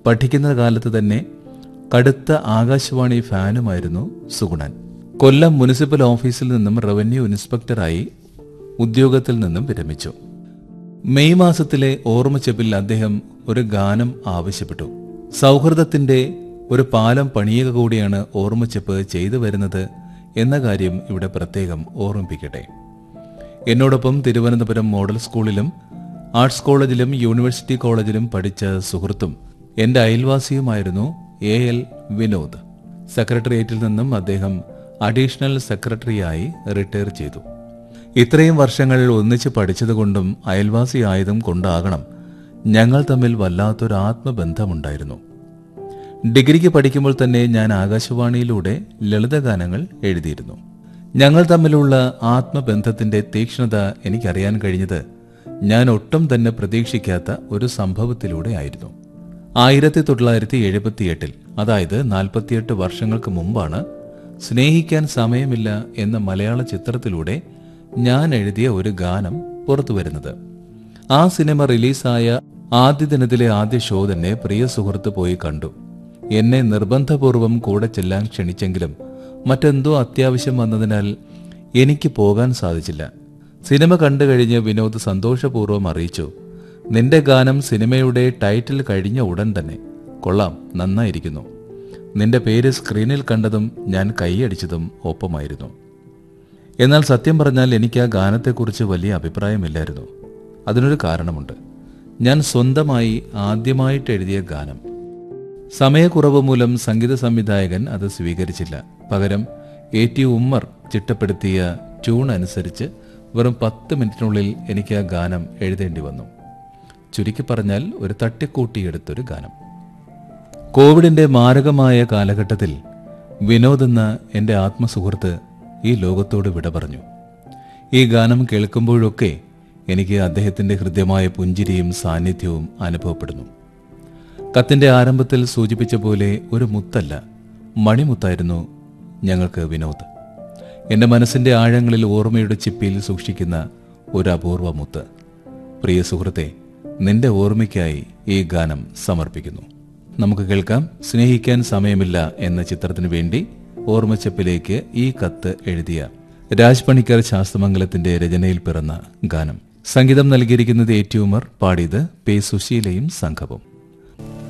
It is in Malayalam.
പഠിക്കുന്ന കാലത്ത് തന്നെ കടുത്ത ആകാശവാണി ഫാനുമായിരുന്നു സുഗുണൻ കൊല്ലം മുനിസിപ്പൽ ഓഫീസിൽ നിന്നും റവന്യൂ ഇൻസ്പെക്ടറായി ഉദ്യോഗത്തിൽ നിന്നും വിരമിച്ചു മെയ് മാസത്തിലെ ഓർമ്മച്ചെപ്പിൽ അദ്ദേഹം ഒരു ഗാനം ആവശ്യപ്പെട്ടു സൗഹൃദത്തിന്റെ ഒരു പാലം പണിയുക കൂടിയാണ് ഓർമ്മച്ചെപ്പ് ചെയ്തു വരുന്നത് എന്ന കാര്യം ഇവിടെ പ്രത്യേകം ഓർമ്മിപ്പിക്കട്ടെ എന്നോടൊപ്പം തിരുവനന്തപുരം മോഡൽ സ്കൂളിലും ആർട്സ് കോളേജിലും യൂണിവേഴ്സിറ്റി കോളേജിലും പഠിച്ച സുഹൃത്തും എന്റെ അയൽവാസിയുമായിരുന്നു എ എൽ വിനോദ് സെക്രട്ടേറിയറ്റിൽ നിന്നും അദ്ദേഹം അഡീഷണൽ സെക്രട്ടറിയായി റിട്ടയർ ചെയ്തു ഇത്രയും വർഷങ്ങൾ ഒന്നിച്ച് പഠിച്ചതുകൊണ്ടും അയൽവാസിയായതും കൊണ്ടാകണം ഞങ്ങൾ തമ്മിൽ വല്ലാത്തൊരു ആത്മബന്ധമുണ്ടായിരുന്നു ഡിഗ്രിക്ക് പഠിക്കുമ്പോൾ തന്നെ ഞാൻ ആകാശവാണിയിലൂടെ ലളിതഗാനങ്ങൾ എഴുതിയിരുന്നു ഞങ്ങൾ തമ്മിലുള്ള ആത്മബന്ധത്തിന്റെ തീക്ഷ്ണത എനിക്കറിയാൻ കഴിഞ്ഞത് ഞാൻ ഒട്ടും തന്നെ പ്രതീക്ഷിക്കാത്ത ഒരു സംഭവത്തിലൂടെ ആയിരുന്നു ആയിരത്തി തൊള്ളായിരത്തി എഴുപത്തിയെട്ടിൽ അതായത് നാൽപ്പത്തിയെട്ട് വർഷങ്ങൾക്ക് മുമ്പാണ് സ്നേഹിക്കാൻ സമയമില്ല എന്ന മലയാള ചിത്രത്തിലൂടെ ഞാൻ എഴുതിയ ഒരു ഗാനം പുറത്തു വരുന്നത് ആ സിനിമ റിലീസായ ആദ്യ ദിനത്തിലെ ആദ്യ ഷോ തന്നെ പ്രിയ സുഹൃത്ത് പോയി കണ്ടു എന്നെ നിർബന്ധപൂർവം കൂടെ ചെല്ലാൻ ക്ഷണിച്ചെങ്കിലും മറ്റെന്തോ അത്യാവശ്യം വന്നതിനാൽ എനിക്ക് പോകാൻ സാധിച്ചില്ല സിനിമ കണ്ടു കഴിഞ്ഞ് വിനോദ് സന്തോഷപൂർവ്വം അറിയിച്ചു നിന്റെ ഗാനം സിനിമയുടെ ടൈറ്റിൽ കഴിഞ്ഞ ഉടൻ തന്നെ കൊള്ളാം നന്നായിരിക്കുന്നു നിന്റെ പേര് സ്ക്രീനിൽ കണ്ടതും ഞാൻ കൈയടിച്ചതും ഒപ്പമായിരുന്നു എന്നാൽ സത്യം പറഞ്ഞാൽ എനിക്ക് ആ ഗാനത്തെക്കുറിച്ച് വലിയ അഭിപ്രായമില്ലായിരുന്നു അതിനൊരു കാരണമുണ്ട് ഞാൻ സ്വന്തമായി ആദ്യമായിട്ട് എഴുതിയ ഗാനം സമയക്കുറവ് മൂലം സംഗീത സംവിധായകൻ അത് സ്വീകരിച്ചില്ല പകരം എ ടി ഉമ്മർ ചിട്ടപ്പെടുത്തിയ ട്യൂൺ അനുസരിച്ച് വെറും പത്ത് മിനിറ്റിനുള്ളിൽ എനിക്ക് ആ ഗാനം എഴുതേണ്ടി വന്നു ചുരുക്കി പറഞ്ഞാൽ ഒരു തട്ടിക്കൂട്ടിയെടുത്തൊരു ഗാനം കോവിഡിന്റെ മാരകമായ കാലഘട്ടത്തിൽ വിനോദ് എന്ന എൻ്റെ ആത്മസുഹൃത്ത് ഈ ലോകത്തോട് വിട പറഞ്ഞു ഈ ഗാനം കേൾക്കുമ്പോഴൊക്കെ എനിക്ക് അദ്ദേഹത്തിന്റെ ഹൃദ്യമായ പുഞ്ചിരിയും സാന്നിധ്യവും അനുഭവപ്പെടുന്നു കത്തിന്റെ ആരംഭത്തിൽ സൂചിപ്പിച്ച പോലെ ഒരു മുത്തല്ല മണിമുത്തായിരുന്നു ഞങ്ങൾക്ക് വിനോദ് എന്റെ മനസ്സിന്റെ ആഴങ്ങളിൽ ഓർമ്മയുടെ ചിപ്പിയിൽ സൂക്ഷിക്കുന്ന ഒരു അപൂർവ മുത്ത് പ്രിയ സുഹൃത്തെ നിന്റെ ഓർമ്മയ്ക്കായി ഈ ഗാനം സമർപ്പിക്കുന്നു നമുക്ക് കേൾക്കാം സ്നേഹിക്കാൻ സമയമില്ല എന്ന ചിത്രത്തിനു വേണ്ടി ഓർമ്മച്ചപ്പിലേക്ക് ഈ കത്ത് എഴുതിയ രാജ് പണിക്കർ ശാസ്ത്രമംഗലത്തിന്റെ രചനയിൽ പിറന്ന ഗാനം സംഗീതം നൽകിയിരിക്കുന്നത് ഏറ്റുമർ പാടിയത് പേ സുശീലയും സംഘവും